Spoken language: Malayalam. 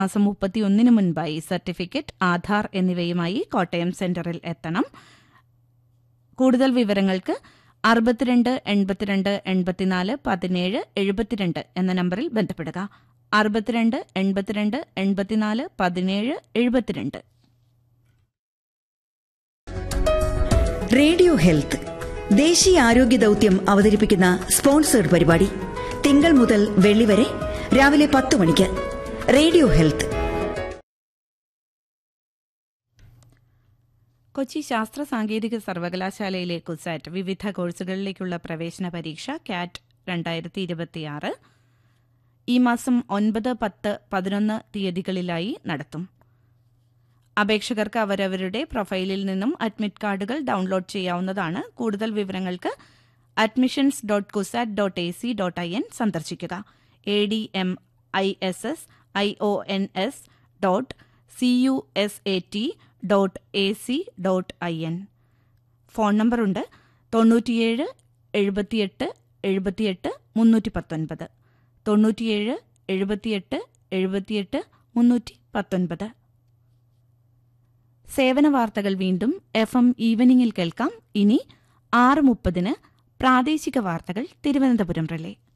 മാസം മുപ്പത്തിയൊന്നിന് മുൻപായി സർട്ടിഫിക്കറ്റ് ആധാർ എന്നിവയുമായി കോട്ടയം സെന്ററിൽ എത്തണം കൂടുതൽ വിവരങ്ങൾക്ക് അറുപത്തിരണ്ട് എൺപത്തിരണ്ട് എൺപത്തിനാല് പതിനേഴ് എഴുപത്തിരണ്ട് എന്ന നമ്പറിൽ ബന്ധപ്പെടുക അറുപത്തിരണ്ട് എൺപത്തിരണ്ട് എൺപത്തിനാല് പതിനേഴ് എഴുപത്തിരണ്ട് റേഡിയോ ഹെൽത്ത് ദേശീയ ആരോഗ്യ ദൌത്യം അവതരിപ്പിക്കുന്ന സ്പോൺസേഡ് പരിപാടി തിങ്കൾ മുതൽ വെള്ളി വരെ രാവിലെ പത്ത് മണിക്ക് റേഡിയോ ഹെൽത്ത് കൊച്ചി ശാസ്ത്ര സാങ്കേതിക സർവകലാശാലയിലെ കുസാറ്റ് വിവിധ കോഴ്സുകളിലേക്കുള്ള പ്രവേശന പരീക്ഷ കാറ്റ് രണ്ടായിരത്തി ഇരുപത്തിയാറ് ഈ മാസം ഒൻപത് പത്ത് പതിനൊന്ന് തീയതികളിലായി നടത്തും അപേക്ഷകർക്ക് അവരവരുടെ പ്രൊഫൈലിൽ നിന്നും അഡ്മിറ്റ് കാർഡുകൾ ഡൗൺലോഡ് ചെയ്യാവുന്നതാണ് കൂടുതൽ വിവരങ്ങൾക്ക് admissions dot CUSAT dot A C dot I N സന്ദർശിക്കുക A D M I S S I O N S dot C U S A T dot A C dot I N phone നമ്പറുണ്ട് തൊണ്ണൂറ്റിയേഴ് എഴുപത്തിയെട്ട് എഴുപത്തിയെട്ട് മുന്നൂറ്റി പത്തൊൻപത് തൊണ്ണൂറ്റിയേഴ് എഴുപത്തിയെട്ട് എഴുപത്തിയെട്ട് മുന്നൂറ്റി പത്തൊൻപത് സേവന വാർത്തകൾ വീണ്ടും എഫ് എം ഈവനിങ്ങിൽ കേൾക്കാം ഇനി ആറ് മുപ്പതിന് പ്രാദേശിക വാർത്തകൾ തിരുവനന്തപുരം റിലേ